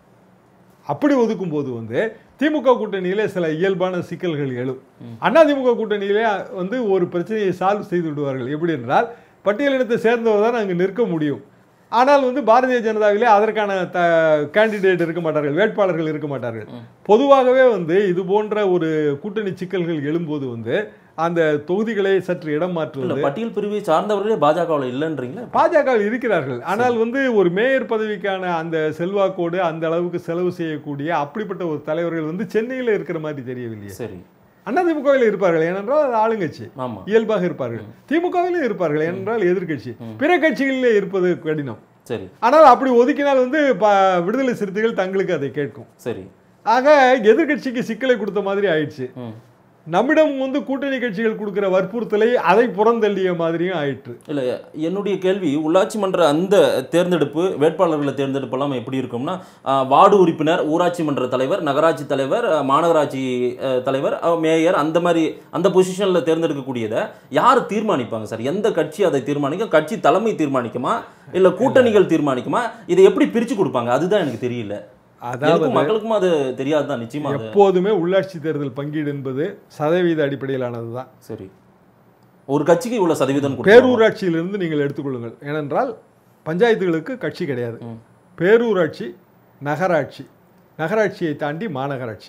Speaker 2: அப்படி ஒதுக்கும் போது வந்து திமுக கூட்டணியிலே சில இயல்பான சிக்கல்கள் எழும் அதிமுக கூட்டணியிலே வந்து ஒரு பிரச்சனையை சால்வ் செய்து விடுவார்கள் எப்படி என்றால் பட்டியலினத்தை சேர்ந்தவர் தான் அங்கு நிற்க முடியும் ஆனால் வந்து பாரதிய ஜனதாவிலே அதற்கான த கேண்டிடேட் இருக்க மாட்டார்கள் வேட்பாளர்கள் இருக்க மாட்டார்கள் பொதுவாகவே வந்து இது போன்ற ஒரு கூட்டணி சிக்கல்கள் எழும்போது வந்து அந்த தொகுதிகளை சற்று இடம்
Speaker 1: இல்ல
Speaker 2: மாற்றுவது
Speaker 1: பட்டியல் பிரிவை சார்ந்தவர்களே பாஜகவில் இல்லைன்றீங்களா
Speaker 2: பாஜக இருக்கிறார்கள் ஆனால் வந்து ஒரு மேயர் பதவிக்கான அந்த செல்வாக்கோடு அந்த அளவுக்கு செலவு செய்யக்கூடிய அப்படிப்பட்ட ஒரு தலைவர்கள் வந்து சென்னையில் இருக்கிற மாதிரி தெரியவில்லையே
Speaker 1: சரி
Speaker 2: அதிமுகவில் இருப்பார்கள் ஏனென்றால் அது ஆளுங்கட்சி
Speaker 1: ஆமா
Speaker 2: இயல்பாக இருப்பார்கள் திமுகவிலும் இருப்பார்கள் ஏனென்றால் எதிர்க்கட்சி பிற கட்சிகளிலே இருப்பது கடினம்
Speaker 1: சரி
Speaker 2: ஆனால் அப்படி ஒதுக்கினால் வந்து ப- விடுதலை சிறுத்தைகள் தங்களுக்கு அதை கேட்கும்
Speaker 1: சரி
Speaker 2: ஆக எதிர்க்கட்சிக்கு சிக்கலை கொடுத்த மாதிரி ஆயிடுச்சு
Speaker 1: ம்
Speaker 2: நம்மிடம் வந்து கூட்டணி கட்சிகள் கொடுக்கிற வற்புறுத்தலை அதை புறந்தள்ளிய மாதிரியும் ஆயிற்று
Speaker 1: இல்ல என்னுடைய கேள்வி உள்ளாட்சி மன்ற அந்த தேர்ந்தெடுப்பு வேட்பாளர்களை தேர்ந்தெடுப்பெல்லாம் எப்படி இருக்கும்னா ஆஹ், வார்டு உறுப்பினர் ஊராட்சி மன்ற தலைவர் நகராட்சி தலைவர் ஆஹ், மாநகராட்சி ஆஹ், தலைவர் ஆஹ், மேயர் அந்த மாதிரி அந்த பொசிஷன்ல தேர்ந்தெடுக்கக்கூடியதை யார் தீர்மானிப்பாங்க சார் எந்த கட்சி அதை தீர்மானிக்கும் கட்சி தலைமை தீர்மானிக்குமா இல்ல கூட்டணிகள் தீர்மானிக்குமா இதை எப்படி பிரிச்சு கொடுப்பாங்க அதுதான் எனக்கு தெரியல
Speaker 2: அதாவது
Speaker 1: எனக்கும் மக்களுக்கும் அது தெரியாதுதான் நிச்சயமா அது
Speaker 2: எப்போதுமே உள்ளாட்சி தேர்தல் பங்கீடு என்பது சதவீத அடிப்படையிலானது தான்
Speaker 1: சரி ஒரு கட்சிக்கு இவ்வளவு சதவீதம் கொடுப்பாங்க.
Speaker 2: பேரூராட்சியிலிருந்து நீங்கள் எடுத்துக்கொள்ளுங்கள் ஏனென்றால் பஞ்சாயத்துகளுக்கு கட்சி கிடையாது பேரூராட்சி நகராட்சி நகராட்சியை தாண்டி மாநகராட்சி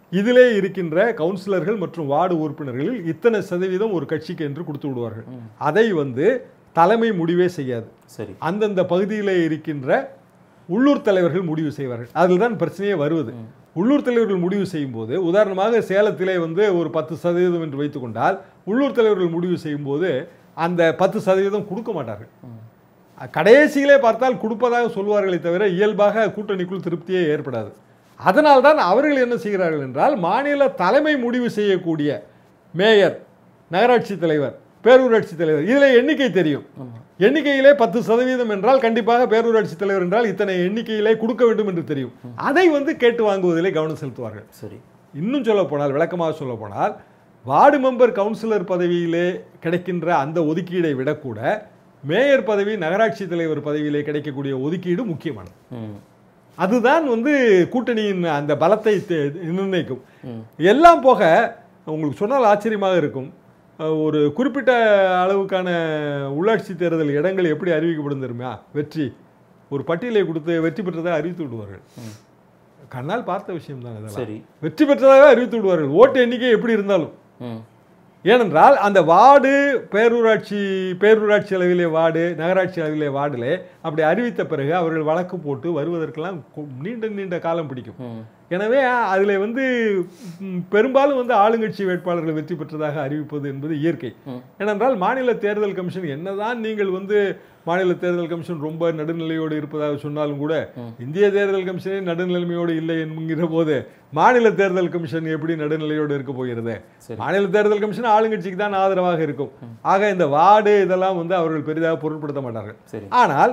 Speaker 2: இதிலே இருக்கின்ற கவுன்சிலர்கள் மற்றும் வார்டு உறுப்பினர்களில் இத்தனை சதவீதம் ஒரு கட்சிக்கு என்று கொடுத்து விடுவார்கள் அதை வந்து தலைமை முடிவே செய்யாது
Speaker 1: சரி
Speaker 2: அந்தந்த பகுதியிலே இருக்கின்ற உள்ளூர் தலைவர்கள் முடிவு செய்வார்கள் அதில் தான் பிரச்சனையே வருவது உள்ளூர் தலைவர்கள் முடிவு செய்யும் போது உதாரணமாக சேலத்திலே வந்து ஒரு பத்து சதவீதம் என்று வைத்துக்கொண்டால் உள்ளூர் தலைவர்கள் முடிவு செய்யும் போது அந்த பத்து சதவீதம் கொடுக்க மாட்டார்கள் கடைசியிலே பார்த்தால் கொடுப்பதாக சொல்வார்களே தவிர இயல்பாக கூட்டணிக்குள் திருப்தியே ஏற்படாது அதனால்தான் அவர்கள் என்ன செய்கிறார்கள் என்றால் மாநில தலைமை முடிவு செய்யக்கூடிய மேயர் நகராட்சி தலைவர் பேரூராட்சி தலைவர் இதில் எண்ணிக்கை தெரியும் எண்ணிக்கையிலே பத்து சதவீதம் என்றால் கண்டிப்பாக பேரூராட்சி தலைவர் என்றால் இத்தனை எண்ணிக்கையிலே கொடுக்க வேண்டும் என்று தெரியும் அதை வந்து கேட்டு வாங்குவதிலே கவனம் செலுத்துவார்கள்
Speaker 1: சரி
Speaker 2: இன்னும் சொல்ல போனால் விளக்கமாக சொல்ல போனால் வார்டு மெம்பர் கவுன்சிலர் பதவியிலே கிடைக்கின்ற அந்த ஒதுக்கீடை விடக்கூட மேயர் பதவி நகராட்சி தலைவர் பதவியிலே கிடைக்கக்கூடிய ஒதுக்கீடு முக்கியமானது
Speaker 1: ம்
Speaker 2: அதுதான் வந்து கூட்டணியின் அந்த பலத்தை தே- நிர்ணயிக்கும் எல்லாம் போக உங்களுக்கு சொன்னால் ஆச்சரியமாக இருக்கும் அஹ், ஒரு குறிப்பிட்ட அளவுக்கான உள்ளாட்சி தேர்தல் இடங்கள் எப்படி அறிவிக்கப்படும் தெரியுமா வெற்றி ஒரு பட்டியலை கொடுத்து வெற்றி பெற்றதை அறிவித்து விடுவார்கள் கண்ணால் பார்த்த விஷயம் தான் இதெல்லாம்
Speaker 1: சரி
Speaker 2: வெற்றி பெற்றதாக அறிவித்து விடுவார்கள் ஓட்டு எண்ணிக்கை எப்படி இருந்தாலும்
Speaker 1: ம்
Speaker 2: ஏனென்றால் அந்த வார்டு பேரூராட்சி பேரூராட்சி அளவிலே வார்டு நகராட்சி அளவிலே வார்டிலே அப்படி அறிவித்த பிறகு அவர்கள் வழக்கு போட்டு வருவதற்கெல்லாம் கு- நீண்ட நீண்ட காலம் பிடிக்கும்
Speaker 1: ம்
Speaker 2: எனவே அதில் வந்து ம், பெரும்பாலும் வந்து ஆளுங்கட்சி வேட்பாளர்கள் வெற்றி பெற்றதாக அறிவிப்பது என்பது இயற்கை
Speaker 1: ம்.
Speaker 2: ஏனென்றால் மாநில தேர்தல் கமிஷன் என்னதான் நீங்கள் வந்து மாநில தேர்தல் கமிஷன் ரொம்ப நடுநிலையோடு இருப்பதாக சொன்னாலும் கூட இந்திய தேர்தல் கமிஷனே நடுநிலைமையோடு இல்லை என்கிற போது மாநில தேர்தல் கமிஷன் எப்படி நடுநிலையோடு இருக்க போகிறது
Speaker 1: சரி.
Speaker 2: மாநில தேர்தல் கமிஷன் ஆளுங்கட்சிக்கு தான் ஆதரவாக இருக்கும் ஆக இந்த வார்டு இதெல்லாம் வந்து அவர்கள் பெரிதாக பொருட்படுத்த மாட்டார்கள்
Speaker 1: சரி
Speaker 2: ஆனால்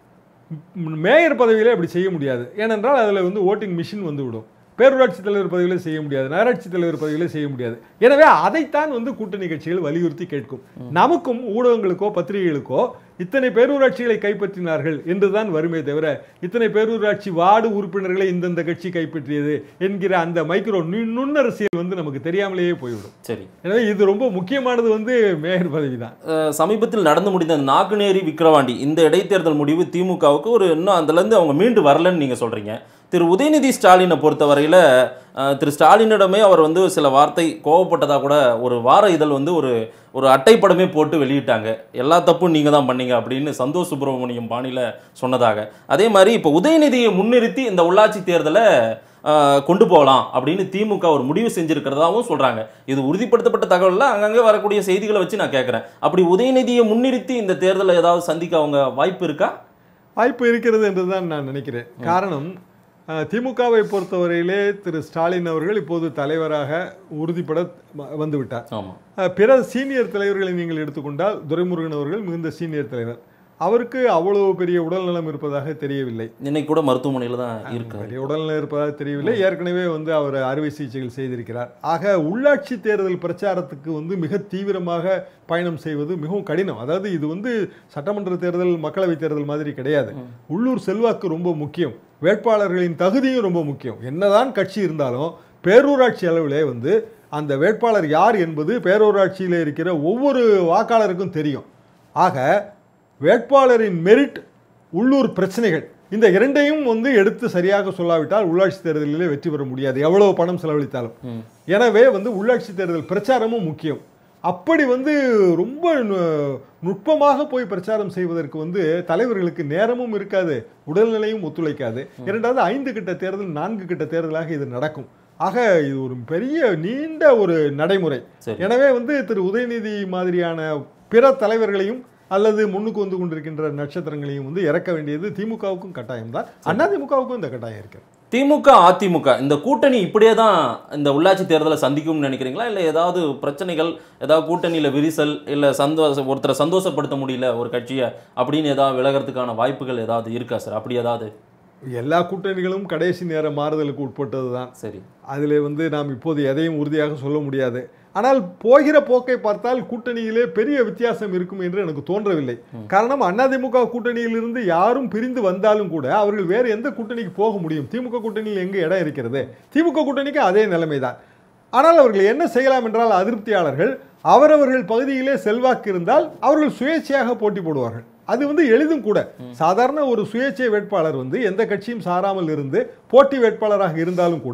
Speaker 2: ம், மேயர் பதவியிலே அப்படி செய்ய முடியாது ஏனென்றால் அதில் வந்து ஓட்டிங் மிஷின் வந்து விடும் பேரூராட்சி தலைவர் பதவியிலே செய்ய முடியாது நகராட்சி தலைவர் பதவியிலே செய்ய முடியாது எனவே அதைத்தான் வந்து கூட்டணி கட்சிகள் வலியுறுத்தி கேட்கும் நமக்கும் ஊடகங்களுக்கோ பத்திரிகைகளுக்கோ இத்தனை பேரூராட்சிகளை கைப்பற்றினார்கள் என்றுதான் வருமே தவிர இத்தனை பேரூராட்சி வார்டு உறுப்பினர்களை இந்தந்த கட்சி கைப்பற்றியது என்கிற அந்த மைக்ரோ நு- நுண்ணரசியல் வந்து நமக்கு தெரியாமலேயே போய்விடும்
Speaker 1: சரி
Speaker 2: எனவே இது ரொம்ப முக்கியமானது வந்து மேயர் பதவி தான்
Speaker 1: அஹ், சமீபத்தில் நடந்து முடிந்த அந்த நாங்குநேரி விக்கிரவாண்டி இந்த இடைத்தேர்தல் முடிவு திமுகவுக்கு ஒரு இன்னும் அதுலேருந்து அவங்க மீண்டு வரலன்னு நீங்கள் சொல்கிறீங்க திரு உதயநிதி ஸ்டாலினை பொறுத்தவரையில் அஹ், திரு ஸ்டாலினிடமே அவர் வந்து சில வார்த்தை கோவப்பட்டதாக கூட ஒரு வார இதழ் வந்து ஒரு ஒரு அட்டைப்படமே போட்டு வெளியிட்டாங்க எல்லா தப்பும் நீங்கள் தான் பண்ணீங்க அப்படின்னு சந்தோஷ் சுப்பிரமணியம் பாணியில் சொன்னதாக அதே மாதிரி இப்போ உதயநிதியை முன்னிறுத்தி இந்த உள்ளாட்சி தேர்தலை ஆஹ் கொண்டு போகலாம் அப்படின்னு திமுக ஒரு முடிவு செஞ்சிருக்கிறதாவும் சொல்றாங்க இது உறுதிப்படுத்தப்பட்ட தகவல்ல அங்கங்கே வரக்கூடிய செய்திகளை வச்சு நான் கேட்குறேன் அப்படி உதயநிதியை முன்னிறுத்தி இந்த தேர்தலை ஏதாவது சந்திக்க அவங்க வாய்ப்பு இருக்கா
Speaker 2: வாய்ப்பு இருக்கிறது என்று தான் நான் நினைக்கிறேன் காரணம் அஹ், திமுகவை பொறுத்தவரையிலே திரு ஸ்டாலின் அவர்கள் இப்போது தலைவராக உறுதிப்பட வ- வந்துவிட்டார்
Speaker 1: ஆமாம்
Speaker 2: அஹ், பிற சீனியர் தலைவர்களை நீங்கள் எடுத்துக்கொண்டால் துரைமுருகன் அவர்கள் மிகுந்த சீனியர் தலைவர் அவருக்கு அவ்வளவு பெரிய உடல்நலம் இருப்பதாக தெரியவில்லை
Speaker 1: இன்னைக்கு கூட மருத்துவமனையில் தான் இருக்காரு
Speaker 2: பெரிய உடல்நலம் இருப்பதாக தெரியவில்லை ஏற்கனவே வந்து அவர் அறுவை சிகிச்சைகள் செய்திருக்கிறார் ஆக உள்ளாட்சி தேர்தல் பிரச்சாரத்துக்கு வந்து மிக தீவிரமாக பயணம் செய்வது மிகவும் கடினம் அதாவது இது வந்து சட்டமன்ற தேர்தல் மக்களவை தேர்தல் மாதிரி கிடையாது உள்ளூர் செல்வாக்கு ரொம்ப முக்கியம் வேட்பாளர்களின் தகுதியும் ரொம்ப முக்கியம் என்னதான் கட்சி இருந்தாலும் பேரூராட்சி அளவிலே வந்து அந்த வேட்பாளர் யார் என்பது பேரூராட்சியில் இருக்கிற ஒவ்வொரு வாக்காளருக்கும் தெரியும் ஆக வேட்பாளரின் மெரிட் உள்ளூர் பிரச்சனைகள் இந்த இரண்டையும் வந்து எடுத்து சரியாக சொல்லாவிட்டால் உள்ளாட்சி தேர்தலிலே வெற்றி பெற முடியாது எவ்வளவு பணம் செலவழித்தாலும்
Speaker 1: ம்.
Speaker 2: எனவே வந்து உள்ளாட்சி தேர்தல் பிரச்சாரமும் முக்கியம் அப்படி வந்து ரொம்ப நு- நுட்பமாக போய் பிரச்சாரம் செய்வதற்கு வந்து தலைவர்களுக்கு நேரமும் இருக்காது உடல்நிலையும் ஒத்துழைக்காது இரண்டாவது ஐந்து கிட்ட தேர்தல் நான்கு கிட்ட தேர்தலாக இது நடக்கும் ஆக இது ஒரு பெரிய நீண்ட ஒரு நடைமுறை
Speaker 1: சரி.
Speaker 2: எனவே வந்து திரு உதயநிதி மாதிரியான பிற தலைவர்களையும் அல்லது முன்னுக்கு வந்து கொண்டிருக்கின்ற நட்சத்திரங்களையும் வந்து இறக்க வேண்டியது திமுகவுக்கும் கட்டாயம் தான் அதிமுகவுக்கும் இந்த கட்டாயம் இருக்கு
Speaker 1: திமுக அதிமுக இந்த கூட்டணி இப்படியே தான் இந்த உள்ளாட்சி தேர்தலை சந்திக்கும்னு நினைக்கிறீங்களா இல்லை ஏதாவது பிரச்சனைகள் ஏதாவது கூட்டணியில் விரிசல் இல்லை சந்தோஷ ஒருத்தரை சந்தோஷப்படுத்த முடியல ஒரு கட்சியை அப்படின்னு ஏதாவது விலகிறதுக்கான வாய்ப்புகள் ஏதாவது இருக்கா சார் அப்படி ஏதாவது
Speaker 2: எல்லா கூட்டணிகளும் கடைசி நேர மாறுதலுக்கு உட்பட்டது தான்
Speaker 1: சரி
Speaker 2: அதில் வந்து நாம் இப்போது எதையும் உறுதியாக சொல்ல முடியாது ஆனால் போகிற போக்கை பார்த்தால் கூட்டணியிலே பெரிய வித்தியாசம் இருக்கும் என்று எனக்கு தோன்றவில்லை காரணம் அதிமுக கூட்டணியிலிருந்து யாரும் பிரிந்து வந்தாலும் கூட அவர்கள் வேறு எந்த கூட்டணிக்கு போக முடியும் திமுக கூட்டணியில் எங்கே இடம் இருக்கிறது திமுக கூட்டணிக்கு அதே நிலைமைதான் ஆனால் அவர்கள் என்ன செய்யலாம் என்றால் அதிருப்தியாளர்கள் அவரவர்கள் பகுதியிலே செல்வாக்கு இருந்தால் அவர்கள் சுயேட்சையாக போட்டி போடுவார்கள் அது வந்து எளிதும் கூட சாதாரண ஒரு சுயேட்சை வேட்பாளர் வந்து எந்த கட்சியும் சாராமல் இருந்து போட்டி வேட்பாளராக இருந்தாலும் கூட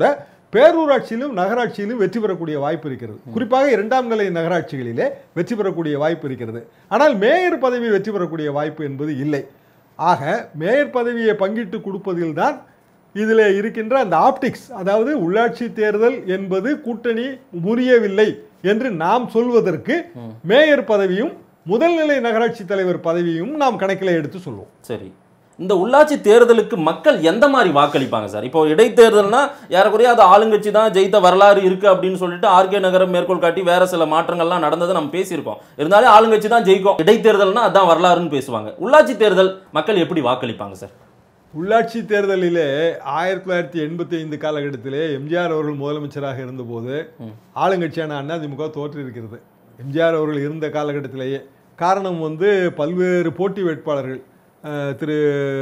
Speaker 2: பேரூராட்சியிலும் நகராட்சியிலும் வெற்றி பெறக்கூடிய வாய்ப்பு இருக்கிறது குறிப்பாக இரண்டாம் நிலை நகராட்சிகளிலே வெற்றி பெறக்கூடிய வாய்ப்பு இருக்கிறது ஆனால் மேயர் பதவி வெற்றி பெறக்கூடிய வாய்ப்பு என்பது இல்லை ஆக மேயர் பதவியை பங்கிட்டு கொடுப்பதில்தான் இதில் இருக்கின்ற அந்த ஆப்டிக்ஸ் அதாவது உள்ளாட்சி தேர்தல் என்பது கூட்டணி முறியவில்லை என்று நாம் சொல்வதற்கு மேயர் பதவியும் முதல்நிலை நகராட்சி தலைவர் பதவியும் நாம் கணக்கில் எடுத்து சொல்வோம்
Speaker 1: சரி இந்த உள்ளாட்சி தேர்தலுக்கு மக்கள் எந்த மாதிரி வாக்களிப்பாங்க சார் இப்போ இடைத்தேர்தல்னா ஏறக்குறைய அது ஆளுங்கட்சி தான் ஜெயித்த வரலாறு இருக்கு அப்படின்னு சொல்லிட்டு ஆர்கே நகரம் மேற்கோள் காட்டி வேற சில மாற்றங்கள்லாம் நடந்ததை நம்ம பேசியிருக்கோம் இருந்தாலும் ஆளுங்கட்சி தான் ஜெயிக்கும் இடைத்தேர்தல்னா அதான் வரலாறுன்னு பேசுவாங்க உள்ளாட்சி தேர்தல் மக்கள் எப்படி வாக்களிப்பாங்க சார்
Speaker 2: உள்ளாட்சி தேர்தலிலே ஆயிரத்தி தொள்ளாயிரத்தி எண்பத்தி ஐந்து காலகட்டத்திலே எம்ஜிஆர் அவர்கள் முதலமைச்சராக இருந்தபோது ஆளுங்கட்சியான அதிமுக தோற்றிருக்கிறது எம்ஜிஆர் அவர்கள் இருந்த காலகட்டத்திலேயே காரணம் வந்து பல்வேறு போட்டி வேட்பாளர்கள் அஹ், திரு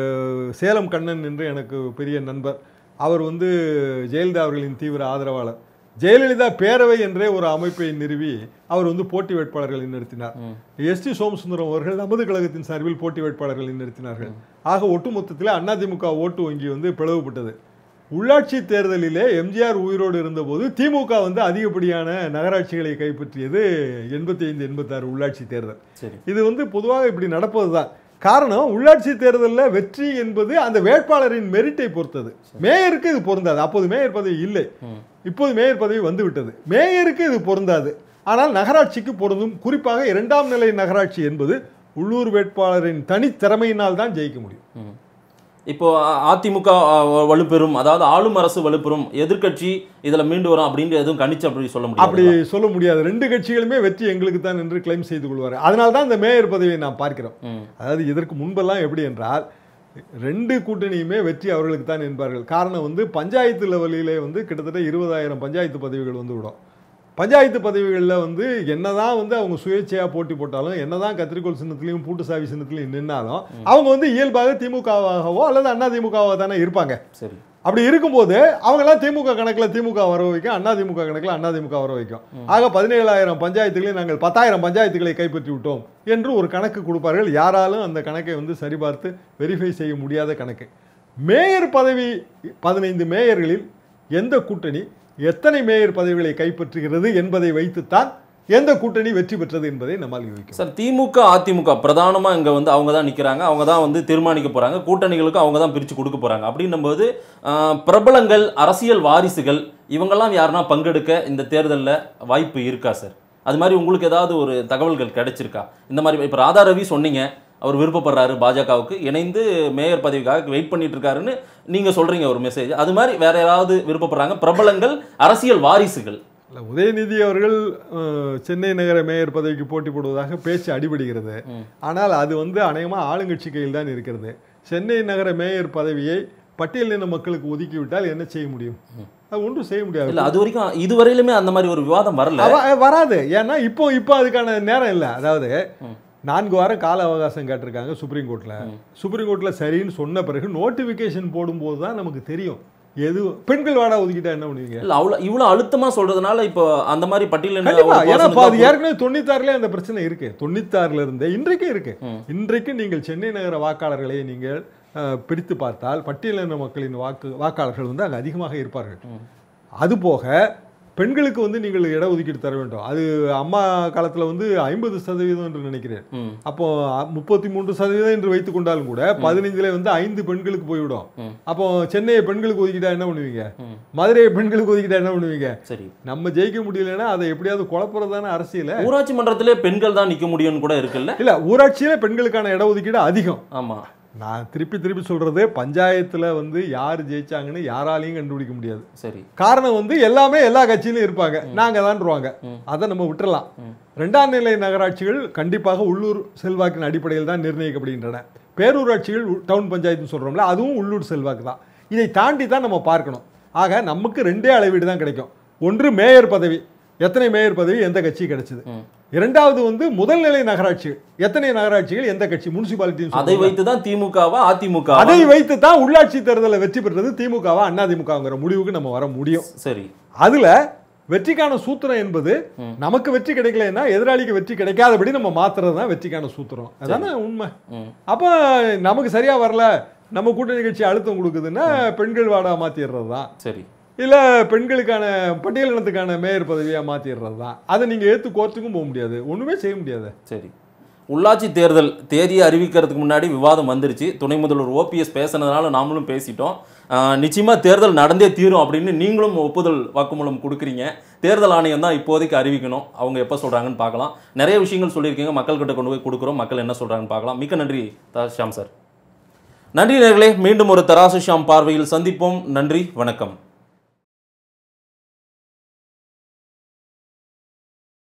Speaker 2: சேலம் கண்ணன் என்று எனக்கு பெரிய நண்பர் அவர் வந்து ஜெயலலிதா அவர்களின் தீவிர ஆதரவாளர் ஜெயலலிதா பேரவை என்றே ஒரு அமைப்பை நிறுவி அவர் வந்து போட்டி வேட்பாளர்களை நிறுத்தினார் எஸ் டி சோமசுந்தரம் அவர்கள் நமது கழகத்தின் சார்பில் போட்டி வேட்பாளர்களை நிறுத்தினார்கள் ஆக ஒட்டுமொத்தத்தில் அதிமுக ஓட்டு வங்கி வந்து பிளவுபட்டது உள்ளாட்சி தேர்தலிலே எம்ஜிஆர் உயிரோடு இருந்தபோது திமுக வந்து அதிகப்படியான நகராட்சிகளை கைப்பற்றியது எண்பத்தி ஐந்து எண்பத்தாறு உள்ளாட்சி தேர்தல்
Speaker 1: சரி
Speaker 2: இது வந்து பொதுவாக இப்படி நடப்பதுதான் காரணம் உள்ளாட்சி தேர்தலில் வெற்றி என்பது அந்த வேட்பாளரின் மெரிட்டை பொறுத்தது மேயருக்கு இது பொருந்தாது அப்போது மேயர் பதவி இல்லை
Speaker 1: ம்.
Speaker 2: இப்போது மேயர் பதவி வந்து விட்டது மேயருக்கு இது பொருந்தாது ஆனால் நகராட்சிக்கு பொருந்தும் குறிப்பாக இரண்டாம் நிலை நகராட்சி என்பது உள்ளூர் வேட்பாளரின் தனித்திறமையினால் தான் ஜெயிக்க முடியும்
Speaker 1: ம். இப்போ அ- அதிமுக அ, வலுப்பெறும் அதாவது ஆளும் அரசு வலுப்பெறும் எதிர்க்கட்சி இதுல மீண்டு வரும் அப்படின்னு எதுவும் கணிச்சு அப்படி சொல்ல
Speaker 2: அப்படி
Speaker 1: முடியாது
Speaker 2: சொல்ல முடியாது ரெண்டு கட்சிகளுமே வெற்றி எங்களுக்கு தான் என்று கிளைம் செய்து கொள்வார் அதனால தான் இந்த மேயர் பதவியை நாம் பார்க்கிறோம்
Speaker 1: ம்.
Speaker 2: அதாவது இதற்கு முன்பெல்லாம் எப்படி என்றால் ரெண்டு கூட்டணியுமே வெற்றி அவர்களுக்கு தான் என்பார்கள் காரணம் வந்து பஞ்சாயத்து லெவலிலே வந்து கிட்டத்தட்ட இருபதாயிரம் பஞ்சாயத்து பதவிகள் வந்து விடும் பஞ்சாயத்து பதவிகளில் வந்து என்னதான் வந்து அவங்க சுயேட்சையாக போட்டி போட்டாலும் என்னதான் கத்திரிக்கோள் சின்னத்திலையும் பூட்டு சாவி சின்னத்திலையும் நின்னாலும் அவங்க வந்து இயல்பாக திமுகவாகவோ அல்லது அண்ணா திமுகவாக தானே இருப்பாங்க
Speaker 1: சரி
Speaker 2: அப்படி இருக்கும்போது அவங்கெல்லாம் திமுக கணக்கில் திமுக வர வைக்கும் அண்ணா திமுக கணக்கில் அண்ணா திமுக வர வைக்கும் ஆக பதினேழாயிரம் பஞ்சாயத்துகளை நாங்கள் பத்தாயிரம் பஞ்சாயத்துகளை கைப்பற்றி விட்டோம் என்று ஒரு கணக்கு கொடுப்பார்கள் யாராலும் அந்த கணக்கை வந்து சரிபார்த்து வெரிஃபை செய்ய முடியாத கணக்கு மேயர் பதவி பதினைந்து மேயர்களில் எந்த கூட்டணி எத்தனை மேயர் பதவிகளை கைப்பற்றுகிறது என்பதை வைத்துத்தான் எந்த கூட்டணி வெற்றி பெற்றது என்பதை நம்மால் யூகிக்கும்
Speaker 1: சார் திமுக அதிமுக பிரதானமா இங்க வந்து அவங்க தான் நிக்கிறாங்க அவங்க தான் வந்து தீர்மானிக்க போறாங்க கூட்டணிகளுக்கு அவங்க தான் பிரிச்சு கொடுக்க போறாங்க அப்படின்னும் போது ஆஹ், பிரபலங்கள் அரசியல் வாரிசுகள் இவங்கெல்லாம் யாருன்னா பங்கெடுக்க இந்த தேர்தல்ல வாய்ப்பு இருக்கா சார் அது மாதிரி உங்களுக்கு ஏதாவது ஒரு தகவல்கள் கிடைச்சிருக்கா இந்த மாதிரி இப்போ ராதா ரவி சொன்னீங்க அவர் விருப்பப்படுறாரு பாஜகவுக்கு இணைந்து மேயர் பதவிக்காக வெயிட் பண்ணிட்டு இருக்காருன்னு நீங்க சொல்றீங்க ஒரு மெசேஜ் அது மாதிரி வேற யாராவது விருப்பப்படுறாங்க பிரபலங்கள் அரசியல் வாரிசுகள்
Speaker 2: இல்ல, உதயநிதி அவர்கள் அஹ், சென்னை நகர மேயர் பதவிக்கு போட்டி போடுவதாக பேச்சு அடிபடுகிறது
Speaker 1: ம்.
Speaker 2: ஆனால் அது வந்து அநேகமாக ஆளுங்கட்சி கையில் தான் இருக்கிறது சென்னை நகர மேயர் பதவியை பட்டியலின மக்களுக்கு ஒதுக்கிவிட்டால் என்ன செய்ய முடியும் அது ஒன்றும் செய்ய முடியாது
Speaker 1: இல்ல அது வரைக்கும் இதுவரையிலுமே அந்த மாதிரி ஒரு விவாதம் வரல
Speaker 2: அவ- அஹ் வராது ஏன்னா இப்போ இப்போ அதுக்கான நேரம் இல்லை அதாவது நான்கு வாரம் கால அவகாசம் கேட்டிருக்காங்க சுப்ரீம் கோர்ட்ல சுப்ரீம் கோர்ட்ல சரின்னு சொன்ன பிறகு நோட்டிபிகேஷன் போடும்போது தான் நமக்கு தெரியும் எது பெண்கள் வாடா ஒதுக்கிட்டா என்ன பண்ணுவீங்க
Speaker 1: இல்ல அவ்வளவு இவ்வளவு அழுத்தமா சொல்றதுனால இப்போ அந்த மாதிரி பட்டியலின
Speaker 2: கண்டிப்பா
Speaker 1: ஒரு
Speaker 2: ஏன்னா
Speaker 1: person
Speaker 2: இப்ப அது
Speaker 1: இருந்தா
Speaker 2: ஏற்கனவே தொண்ணூத்தாறுல அந்த பிரச்சனை இருக்கு தொண்ணூத்தாறுல இருந்தே இன்றைக்கு இருக்கு
Speaker 1: ம்.
Speaker 2: இன்றைக்கு நீங்கள் சென்னை நகர வாக்காளர்களை நீங்கள் அஹ், பிரித்து பார்த்தால் பட்டியலின மக்களின் வாக்கு வாக்காளர்கள் வந்து அங்கே அதிகமாக இருப்பார்கள்
Speaker 1: ம்.
Speaker 2: அது போக பெண்களுக்கு வந்து நீங்கள் இடஒதுக்கீடு தர வேண்டும் அது அம்மா காலத்துல வந்து ஐம்பது சதவீதம் என்று நினைக்கிறேன்
Speaker 1: ம்,
Speaker 2: அப்போ முப்பத்தி மூன்று சதவீதம் என்று வைத்துக் கொண்டாலும் கூட பதினைஞ்சுல வந்து ஐந்து பெண்களுக்கு போய்விடும்
Speaker 1: ம்.
Speaker 2: அப்போ சென்னையை பெண்களுக்கு ஒதுக்கிட்டா என்ன பண்ணுவீங்க
Speaker 1: ம்.
Speaker 2: மதுரையை பெண்களுக்கு ஒதுக்கிட்டா என்ன பண்ணுவீங்க
Speaker 1: சரி
Speaker 2: நம்ம ஜெயிக்க முடியலன்னா அதை எப்படியாவது குழப்பறதான அரசியல
Speaker 1: ஊராட்சி மன்றத்திலே பெண்கள் தான் நிக்க முடியும்னு கூட இருக்குல்ல
Speaker 2: இல்ல ஊராட்சியில பெண்களுக்கான இடஒதுக்கீடு அதிகம்
Speaker 1: ஆமா
Speaker 2: நான் திருப்பி திருப்பி சொல்றது பஞ்சாயத்துல வந்து யார் ஜெயிச்சாங்கன்னு யாராலையும் கண்டுபிடிக்க முடியாது
Speaker 1: சரி
Speaker 2: காரணம் வந்து எல்லாமே எல்லா கட்சியிலும் இருப்பாங்க நாங்க தான்ருவாங்க
Speaker 1: ம்.
Speaker 2: அதை நம்ம விட்டுறலாம்
Speaker 1: ம்.
Speaker 2: ரெண்டாம் நிலை நகராட்சிகள் கண்டிப்பாக உள்ளூர் செல்வாக்கின் அடிப்படையில் தான் நிர்ணயிக்கப்படுகின்றன பேரூராட்சிகள் உ- டவுன் பஞ்சாயத்துன்னு சொல்றோம்ல அதுவும் உள்ளூர் செல்வாக்கு தான் இதை தாண்டி தான் நம்ம பார்க்கணும் ஆக நமக்கு ரெண்டே அளவீடு தான் கிடைக்கும் ஒன்று மேயர் பதவி எத்தனை மேயர் பதவி எந்த கட்சி கிடைச்சது
Speaker 1: ம்.
Speaker 2: இரண்டாவது வந்து முதல்நிலை நகராட்சிகள் எத்தனை நகராட்சிகள் எந்த கட்சி முனிசிபாலிட்டின்னு
Speaker 1: அதை
Speaker 2: சொல்றோம்ல.
Speaker 1: வைத்து தான் திமுகவா அதிமுக
Speaker 2: அதை வைத்து தான் உள்ளாட்சி தேர்தலில் வெற்றி பெற்றது திமுகவா அண்ணா திமுகங்கிற முடிவுக்கு நம்ம வர முடியும்
Speaker 1: சரி
Speaker 2: அதுல வெற்றிக்கான சூத்திரம் என்பது
Speaker 1: ம்.
Speaker 2: நமக்கு வெற்றி கிடைக்கலன்னா எதிராளிக்கு வெற்றி கிடைக்காதபடி நம்ம மாத்துறது தான் வெற்றிக்கான சூத்திரம் அதானே உண்மை
Speaker 1: ம்.
Speaker 2: அப்போ நமக்கு சரியா வரல நம்ம கூட்டணி கட்சி அழுத்தம் கொடுக்குதுன்னா பெண்கள் வாடா மாத்திடுறது தான்
Speaker 1: சரி
Speaker 2: இல்லை பெண்களுக்கான பட்டியலினத்துக்கான மேயர் பதவியாக மாற்றிடுறது தான் அதை நீங்கள் ஏற்று கோர்ட்டுக்கும் போக முடியாது ஒன்றுமே செய்ய முடியாது
Speaker 1: சரி உள்ளாட்சி தேர்தல் தேதியை அறிவிக்கிறதுக்கு முன்னாடி விவாதம் வந்துருச்சு துணை முதல்வர் ஓபிஎஸ் பேசுனதுனால நாமளும் பேசிட்டோம் ஆஹ் நிச்சயமா தேர்தல் நடந்தே தீரும் அப்படின்னு நீங்களும் ஒப்புதல் வாக்குமூலம் கொடுக்குறீங்க தேர்தல் ஆணையம் தான் இப்போதைக்கு அறிவிக்கணும் அவங்க எப்போ சொல்றாங்கன்னு பார்க்கலாம் நிறைய விஷயங்கள் சொல்லியிருக்கீங்க மக்கள்கிட்ட கொண்டு போய் கொடுக்குறோம் மக்கள் என்ன சொல்றாங்கன்னு பார்க்கலாம் மிக்க நன்றி தா ஷியாம் சார் நன்றி நேர்களே மீண்டும் ஒரு தராசு ஷாம் பார்வையில் சந்திப்போம் நன்றி வணக்கம்